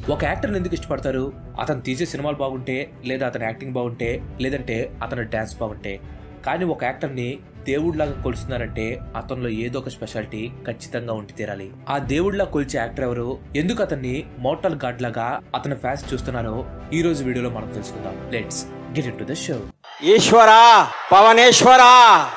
ఒక యాక్టర్ని ఎందుకు ఇష్టపడతారు అతను తీసే సినిమాలు బాగుంటే లేదా అతని యాక్టింగ్ బాగుంటే లేదంటే అతని డ్యాన్స్ బాగుంటే కానీ ఒక యాక్టర్ని దేవుడిలాగా కొలుస్తున్నారంటే అతనిలో ఏదో ఒక స్పెషాలిటీ ఖచ్చితంగా ఉండి తీరాలి ఆ దేవుడిలా కొలిచే యాక్టర్ ఎవరు ఎందుకు అతన్ని మోటల్ గాడ్ లాగా అతని ఫ్యాన్స్ చూస్తున్నారో ఈ రోజు వీడియోలో మనం తెలుసుకుందాం let's get into the show ఈశ్వరా పవనేశ్వరా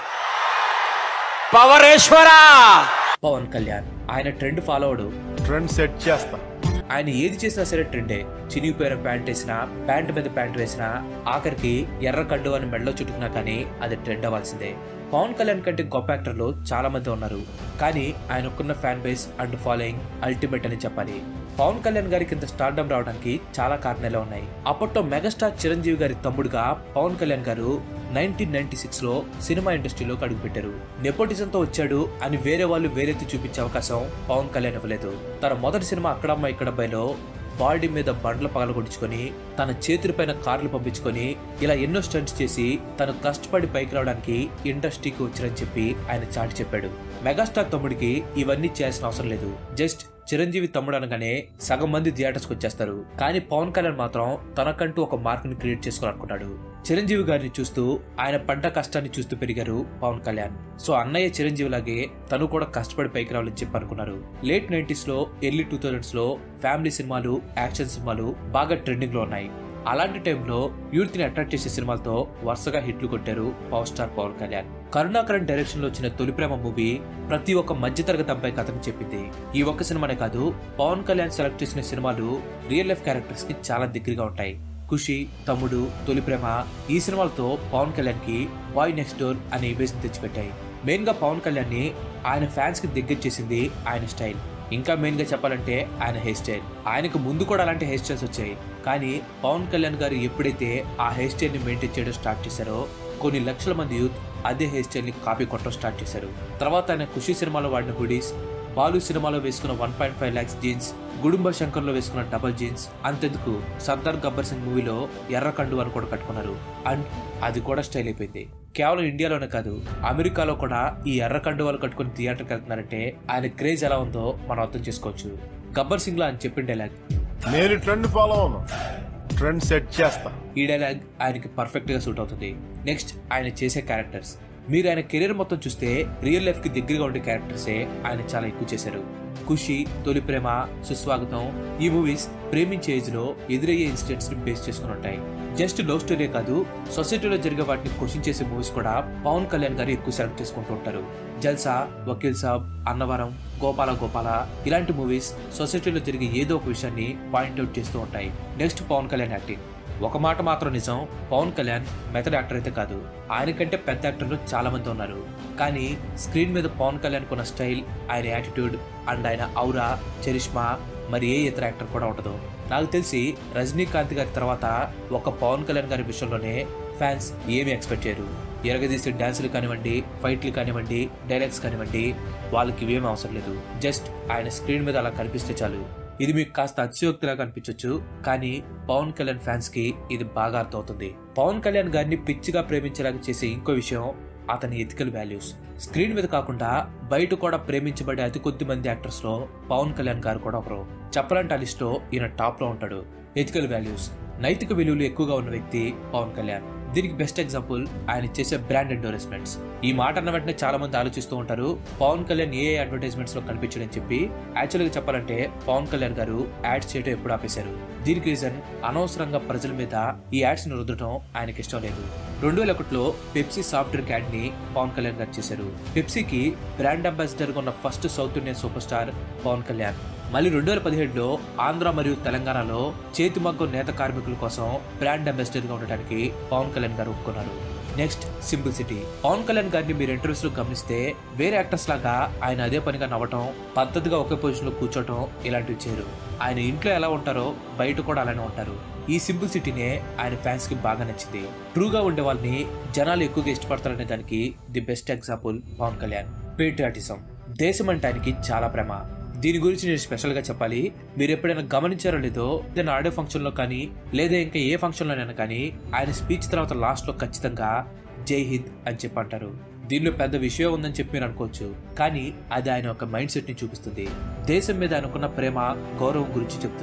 పవరేశ్వరా పవన్ కళ్యాణ్ ఆయన ట్రెండ్ ఫాలో అవడు ట్రెండ్ సెట్ చేస్తా ఆయన ఏది చేసినా సరే ట్రెండే చినిగిపోయిన ప్యాంట్ వేసినా ప్యాంట్ మీద ప్యాంట్ వేసినా ఆఖరికి ఎర్ర కడ్డు అని మెడలో చుట్టుకున్నా కానీ అది ట్రెండ్ అవ్వాల్సిందే పవన్ కళ్యాణ్ కంటే గొప్ప యాక్టర్లు చాలా మంది ఉన్నారు కానీ ఆయనకున్న fan base and following ultimate అని చెప్పాలి పవన్ కళ్యాణ్ గారికి ఇంత స్టార్డమ్ రావడానికి చాలా కారణాలే ఉన్నాయి అప్పట్లో మెగాస్టార్ చిరంజీవి గారి తమ్ముడుగా పవన్ కళ్యాణ్ గారు నైన్టీన్ నైన్టీ సిక్స్ లో సినిమా ఇండస్ట్రీలోకి అడుగుపెట్టారు నెపోటిజంతో వచ్చాడు అని వేరే వాళ్ళు వేరెత్తి చూపించే అవకాశం పవన్ కళ్యాణ్ ఇవ్వలేదు తన మొదటి సినిమా అక్కడమ్మ ఇక్కడబ్బాయిలో బాడీ మీద బండ్ల పగలగొడుచుకొని తన చేతులపైన కార్లు పంపించుకొని ఇలా ఎన్నో స్టంట్స్ చేసి తను కష్టపడి పైకి రావడానికి ఇండస్ట్రీకి వచ్చారని చెప్పి ఆయన చాటి చెప్పాడు మెగాస్టార్ తమ్ముడికి ఇవన్నీ చేయాల్సిన అవసరం లేదు జస్ట్ చిరంజీవి తమ్ముడు అనగానే సగం మంది థియేటర్స్కి వచ్చేస్తారు కానీ పవన్ కళ్యాణ్ మాత్రం తనకంటూ ఒక మార్క్ని క్రియేట్ చేసుకోవాలనుకున్నాడు చిరంజీవి గారిని చూస్తూ ఆయన పడ్డ కష్టాన్ని చూస్తూ పెరిగారు పవన్ కళ్యాణ్ సో అన్నయ్య చిరంజీవి లాగే తను కూడా కష్టపడి పైకి రావాలని చెప్పి అనుకున్నారు లేట్ నైన్టీస్ లో ఎర్లీ టూ థౌజండ్స్ లో ఫ్యామిలీ సినిమాలు యాక్షన్ సినిమాలు బాగా ట్రెండింగ్ లో ఉన్నాయి అలాంటి టైంలో యూత్ ని అట్రాక్ట్ చేసే సినిమాలతో వరుసగా హిట్లు కొట్టారు power star Pawan Kalyan Karunakaran direction లో వచ్చిన తొలి ప్రేమ మూవీ ప్రతి ఒక్క మధ్యతరగతి అబ్బాయి కథను చెప్పింది ఈ ఒక్క సినిమానే కాదు పవన్ కళ్యాణ్ సెలెక్ట్ చేసిన సినిమాలు రియల్ లైఫ్ క్యారెక్టర్స్ కి చాలా దగ్గరగా ఉంటాయి ఖుషి తమ్ముడు తొలి ప్రేమ ఈ సినిమాలతో పవన్ కళ్యాణ్ కి బాయ్ నెక్స్ట్ డోర్ అనే ఇమేజ్ తెచ్చిపెట్టాయి మెయిన్ గా పవన్ కళ్యాణ్ ని ఆయన ఫ్యాన్స్ కి దగ్గర చేసింది ఆయన స్టైల్ ఇంకా మెయిన్ గా చెప్పాలంటే ఆయన హెయిర్ స్టైల్ ఆయనకు ముందు కూడా అలాంటి హెయిర్ స్టైల్స్ వచ్చాయి కానీ పవన్ కళ్యాణ్ గారు ఎప్పుడైతే ఆ హెయిర్ స్టైల్ ని మెయింటైన్ చేయడం స్టార్ట్ చేశారో కొన్ని లక్షల మంది యూత్ అదే హెయిర్ స్టైల్ ని కాపీ కొట్టడం స్టార్ట్ చేశారు తర్వాత ఆయన ఖుషి సినిమాలో వాడిన హుడీస్ బాలు సినిమాలో వేసుకున్న one point five lakhs jeans Gudumba Shankar లో వేసుకున్న డబల్ జీన్స్ అంతెందుకు సర్దార్ గబ్బర్ సింగ్ మూవీలో ఎర్ర కండు అని కూడా కట్టుకున్నారు అండ్ అది కూడా స్టైల్ అయిపోయింది కేవలం ఇండియాలోనే కాదు అమెరికాలో కూడా ఈ ఎర్ర కండు వాళ్ళు కట్టుకుని థియేటర్కి వెళ్తున్నారంటే ఆయన క్రేజ్ ఎలా ఉందో మనం అర్థం చేసుకోవచ్చు గబ్బర్ సింగ్ లా అని చెప్పిన డైలాగ్ నేను ట్రెండ్ ఫాలో అవును ట్రెండ్ సెట్ చేస్తా ఈ డైలాగ్ ఆయనకి పర్ఫెక్ట్ గా సూట్ అవుతుంది నెక్స్ట్ ఆయన చేసే క్యారెక్టర్స్ మీరు ఆయన కెరీర్ మొత్తం చూస్తే రియల్ లైఫ్ కి దగ్గరగా ఉండే క్యారెక్టర్సే ఆయన చాలా ఎక్కువ చేశారు ఖుషి తొలి ప్రేమ సుస్వాగతం ఈ మూవీస్ ప్రేమించే ఏజ్ లో ఎదురయ్యే ఇన్సిడెంట్స్ ని బేస్ చేసుకుని ఉంటాయి జస్ట్ లవ్ స్టోరీ కాదు సొసైటీలో జరిగే వాటిని క్వశ్చన్ చేసే మూవీస్ కూడా పవన్ కళ్యాణ్ గారు ఎక్కువ సెలెక్ట్ చేసుకుంటూ ఉంటారు జల్సా వకీల్ సాబ్ అన్నవరం గోపాల గోపాల ఇలాంటి మూవీస్ సొసైటీలో జరిగే ఏదో ఒక విషయాన్ని పాయింట్అవుట్ చేస్తూ ఉంటాయి నెక్స్ట్ పవన్ కళ్యాణ్ యాక్టింగ్ ఒక మాట మాత్రం నిజం పవన్ కళ్యాణ్ మెథడ్ యాక్టర్ అయితే కాదు ఆయన కంటే పెద్ద యాక్టర్లు చాలా మంది ఉన్నారు కానీ స్క్రీన్ మీద పవన్ కళ్యాణ్ కొన్న స్టైల్ ఆయన యాటిట్యూడ్ అండ్ ఆయన ఔరా చరిష్మా మరి ఏ ఇతర యాక్టర్ కూడా ఉండదు నాకు తెలిసి రజనీకాంత్ గారి తర్వాత ఒక పవన్ కళ్యాణ్ గారి విషయంలోనే ఫ్యాన్స్ ఏమి ఎక్స్పెక్ట్ చేయరు ఎరగదీసే డాన్సులు కానివ్వండి ఫైట్లు కానివ్వండి డైలాగ్స్ కానివ్వండి వాళ్ళకి ఇవేం అవసరం లేదు జస్ట్ ఆయన స్క్రీన్ మీద అలా కనిపిస్తే చాలు ఇది మీకు కాస్త అతిశయోక్తిలా కనిపించవచ్చు కానీ పవన్ కళ్యాణ్ ఫ్యాన్స్ కి ఇది బాగా అర్థమవుతుంది పవన్ కళ్యాణ్ గారిని పిచ్చిగా ప్రేమించేలాగా చేసే ఇంకో విషయం అతని ఎథికల్ వాల్యూస్ స్క్రీన్ మీద కాకుండా బయట కూడా ప్రేమించబడే అతి కొద్ది మంది యాక్టర్స్ లో పవన్ కళ్యాణ్ గారు కూడా ఒకరు చెప్పాలంటే ఆ లిస్ట్ లో ఈయన టాప్ లో ఉంటాడు ఎథికల్ వాల్యూస్ నైతిక విలువలు ఎక్కువగా ఉన్న వ్యక్తి పవన్ కళ్యాణ్ దీనికి బెస్ట్ ఎగ్జాంపుల్ ఆయన చేసే బ్రాండ్ ఎండోరెస్మెంట్స్ ఈ మాట అన్న వెంటనే చాలా మంది ఆలోచిస్తూ ఉంటారు పవన్ కళ్యాణ్ ఏ అడ్వర్టైజ్మెంట్స్ లో కనిపించడని చెప్పి యాక్చువల్ గా చెప్పాలంటే పవన్ కళ్యాణ్ గారు యాడ్స్ చేయడం ఎప్పుడు ఆపేశారు దీనికి రీజన్ అనవసరంగా ప్రజల మీద ఈ యాడ్స్ ని రుద్దడం ఆయనకి ఇష్టం లేదు రెండు వేల ఒకటిలో పెప్సీ సాఫ్ట్ డ్రింక్ యాడ్ ని పవన్ కళ్యాణ్ గారు చేశారు పెప్సీకి బ్రాండ్ అంబాసిడర్ గా ఉన్న first south Indian superstar Pawan Kalyan మళ్ళీ రెండు వేల పదిహేడులో ఆంధ్ర మరియు తెలంగాణలో చేతి మగ్గం నేత కార్మికుల కోసం బ్రాండ్ అంబాసిడర్ గా ఉండటానికి పవన్ కళ్యాణ్ గారు ఒప్పుకున్నారు next simple city Pawan Kalyan గారిని మీరు ఇంటర్వ్యూస్ లో గమనిస్తే వేరే యాక్టర్స్ లాగా ఆయన అదే పనిగా నవ్వటం పద్ధతిగా ఒకే పొజిషన్ లో కూర్చోటం ఇలాంటివి చేయరు ఆయన ఇంట్లో ఎలా ఉంటారో బయట కూడా అలానే ఉంటారు ఈ సింపుల్ సిటీనే ఆయన ఫ్యాన్స్ కి బాగా నచ్చింది ట్రూగా ఉండే వాళ్ళని జనాలు ఎక్కువగా ఇష్టపడతారనే దానికి the best example Pavan Kalyan patriotism దేశం అంటే ఆయనకి చాలా ప్రేమ దీని గురించి నేను స్పెషల్ గా చెప్పాలి మీరు ఎప్పుడైనా గమనించారో లేదో ఏదైనా ఆడియో ఫంక్షన్ లో కానీ లేదా ఇంకా ఏ ఫంక్షన్ లోనైనా కానీ ఆయన స్పీచ్ తర్వాత లాస్ట్ లో ఖచ్చితంగా జై హింద్ అని చెప్పి అంటారు దీనిలో పెద్ద విషయం ఉందని చెప్పి మీరు అనుకోవచ్చు కానీ అది ఆయన ఒక మైండ్ సెట్ ని చూపిస్తుంది దేశం మీద ఆయనకున్న ప్రేమ గౌరవం గురించి చెప్తుంది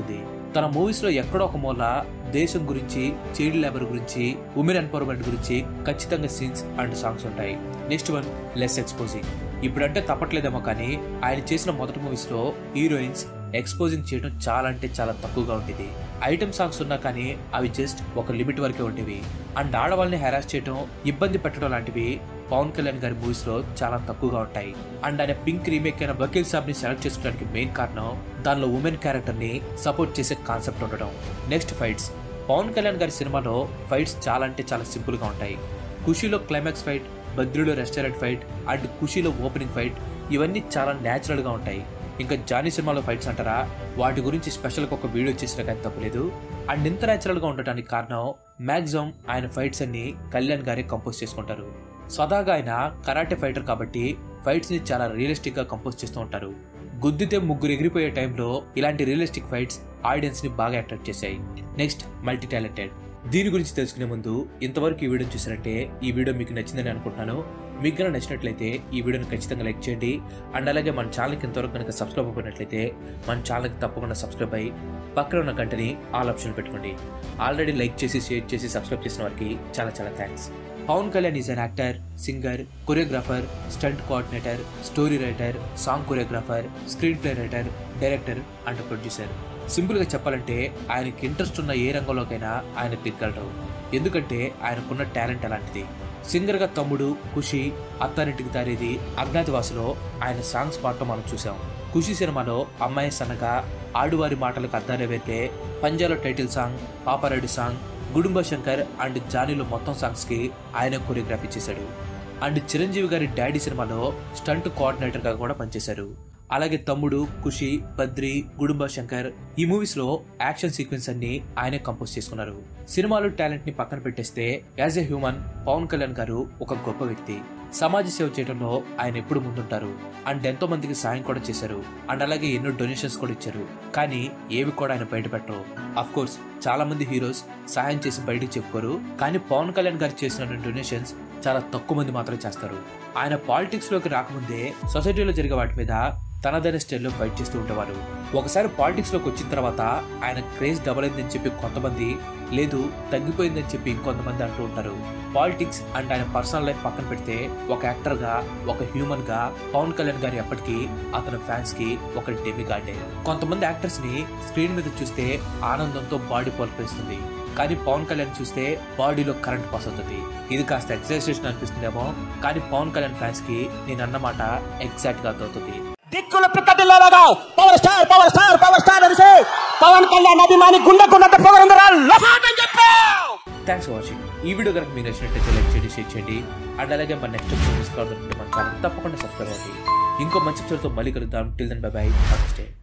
తన మూవీస్ లో ఎక్కడో ఒక మూల దేశం గురించి చైల్డ్ లేబర్ గురించి ఉమెన్ ఎంపవర్మెంట్ గురించి ఖచ్చితంగా సీన్స్ అండ్ సాంగ్స్ ఉంటాయి నెక్స్ట్ వన్ లెస్ ఎక్స్పోజింగ్ ఇప్పుడంటే తప్పట్లేదేమో కానీ ఆయన చేసిన మొదటి మూవీస్ లో హీరోయిన్స్ ఎక్స్పోజింగ్ చేయడం చాలా అంటే చాలా తక్కువగా ఉండేది ఐటమ్ సాంగ్స్ ఉన్నా కానీ అవి జస్ట్ ఒక లిమిట్ వరకే ఉండేవి అండ్ ఆడవాళ్ళని హెరాస్ చేయడం ఇబ్బంది పెట్టడం లాంటివి పవన్ కళ్యాణ్ గారి మూవీస్ లో చాలా తక్కువగా ఉంటాయి అండ్ ఆయన పింక్ రీమేక్ అయిన వకీల్ సాబ్ ని సెలెక్ట్ చేసుకోవడానికి మెయిన్ కారణం దానిలో ఉమెన్ క్యారెక్టర్ ని సపోర్ట్ చేసే కాన్సెప్ట్ ఉండడం నెక్స్ట్ ఫైట్స్ పవన్ కళ్యాణ్ గారి సినిమాలో ఫైట్స్ చాలా అంటే చాలా సింపుల్ గా ఉంటాయి ఖుషీలో క్లైమాక్స్ ఫైట్ బద్రిలో రెస్టారెంట్ ఫైట్ అండ్ ఖుషీలో ఓపెనింగ్ ఫైట్ ఇవన్నీ చాలా న్యాచురల్ గా ఉంటాయి ఇంకా జానీ సినిమాలో ఫైట్స్ అంటారా వాటి గురించి స్పెషల్గా ఒక వీడియో చేసినా కానీ తప్పలేదు అండ్ ఇంత న్యాచురల్ గా ఉండటానికి కారణం మాక్సిమం ఆయన ఫైట్స్ అన్ని కళ్యాణ్ గారే కంపోజ్ చేసుకుంటారు స్వదాగా ఆయన కరాటే ఫైటర్ కాబట్టి ఫైట్స్ ని చాలా రియలిస్టిక్ గా కంపోజ్ చేస్తూ ఉంటారు గుద్దితే ముగ్గురు ఎగిరిపోయే టైంలో ఇలాంటి రియలిస్టిక్ ఫైట్స్ ఆడియన్స్ ని బాగా అట్రాక్ట్ చేశాయి నెక్స్ట్ మల్టీ టాలెంటెడ్ దీని గురించి తెలుసుకునే ముందు ఇంతవరకు ఈ వీడియో చూసారంటే ఈ వీడియో మీకు నచ్చిందని అనుకుంటున్నాను మీకు కనుక నచ్చినట్లయితే ఈ వీడియోని ఖచ్చితంగా లైక్ చేయండి అండ్ అలాగే మన ఛానల్కి ఇంతవరకు కనుక సబ్స్క్రైబ్ అవ్వనట్లయితే మన ఛానల్కి తప్పకుండా సబ్స్క్రైబ్ అయ్యి పక్కన ఉన్న గంటని ఆల్ ఆప్షన్ పెట్టుకోండి ఆల్రెడీ లైక్ చేసి షేర్ చేసి సబ్స్క్రైబ్ చేసిన వారికి చాలా చాలా thanks Pavan Kalyan is an actor singer choreographer stunt coordinator story writer song choreographer screenplay writer director and producer simple గా చెప్పాలంటే ఆయనకి ఇంట్రెస్ట్ ఉన్న ఏ రంగంలోకైనా ఆయన దిగ్గలరు ఎందుకంటే ఆయనకున్న టాలెంట్ అలాంటిది సింగర్ గా తమ్ముడు ఖుషి అత్తారింటికి దారేది అజ్ఞాతివాసులో ఆయన సాంగ్స్ పాడటం మనం చూసాం ఖుషి సినిమాలో అమ్మాయి సన్నగా ఆడువారి మాటలకు అద్దాలే వేస్తే పంజాలో title song Paparayudu song Gudumba Shankar and జానీలో మొత్తం సాంగ్స్ కి ఆయన కొరియోగ్రఫీ చేశాడు అండ్ చిరంజీవి గారి డాడీ సినిమాలో స్టంట్ కోఆర్డినేటర్ గా కూడా పనిచేశారు అలాగే తమ్ముడు ఖుషి బద్రి గుడుంబ శంకర్ ఈ మూవీస్ లో యాక్షన్ సీక్వెన్స్ అన్ని ఆయనే కంపోజ్ చేసుకున్నారు సినిమాలో టాలెంట్ ని పక్కన పెట్టేస్తే as a human Pavan Kalyan గారు ఒక గొప్ప వ్యక్తి సమాజ సేవ చేయడంలో ఆయన ఎప్పుడు ముందుంటారు అండ్ ఎంతో మందికి సాయం కూడా చేశారు అండ్ అలాగే ఎన్నో డొనేషన్స్ కూడా ఇచ్చారు కానీ ఏవి కూడా ఆయన బయట పెట్టరు అఫ్ కోర్స్ చాలా మంది హీరోస్ సహాయం చేసి బయటకు చెప్పుకోరు కానీ పవన్ కళ్యాణ్ గారు చేసిన డొనేషన్స్ చాలా తక్కువ మంది మాత్రమే చేస్తారు ఆయన పాలిటిక్స్ లోకి రాకముందే సొసైటీలో జరిగే వాటి మీద తనదైన స్టైల్లో ఫైట్ చేస్తూ ఉండేవారు ఒకసారి పాలిటిక్స్ లోకి వచ్చిన తర్వాత ఆయన క్రేజ్ డబల్ అయిందని చెప్పి కొంతమంది లేదు తగ్గిపోయిందని చెప్పి ఇంకొంతమంది అంటూ ఉంటారు పాలిటిక్స్ అండ్ ఆయన పర్సనల్ లైఫ్ పక్కన పెడితే ఒక యాక్టర్ గా ఒక హ్యూమన్ గా పవన్ కళ్యాణ్ గారు ఎప్పటికీ అతని ఫ్యాన్స్ కి ఒక డెమి గార్డే కొంతమంది యాక్టర్స్ ని స్క్రీన్ మీద చూస్తే ఆనందంతో బాడీ పలిపిస్తుంది కానీ పవన్ కళ్యాణ్ చూస్తే బాడీలో కరెంట్ పాస్ అవుతుంది ఇది కాస్త ఎగ్జైటేషన్ అనిపిస్తుందేమో కానీ పవన్ కళ్యాణ్ ఫ్యాన్స్ కి నేను అన్నమాట ఎగ్జాక్ట్ గా అవుతుంది దిక్కులు పిక్కటిల్లాగా power star power star power star అరిసే పవన్ కళ్యాణ్ అభిమాని గుండెకున్నంత పొగరుందరా లఫాటని చెప్పావు థ్యాంక్స్ ఫర్ వాచింగ్ ఈ వీడియో కనుక మీకు నచ్చినట్లయితే లైక్ చేయండి షేర్ చేయండి అండ్ అలాగే మన నెక్స్ట్ ఎపిసోడ్ తీసుకోవాలనుకుంటే మన ఛానల్ తప్పకుండా సబ్స్క్రైబ్ అవ్వండి ఇంకో మంచి ఎపిసోడ్తో మళ్ళీ కలుద్దాం టిల్ దెన్ బై బై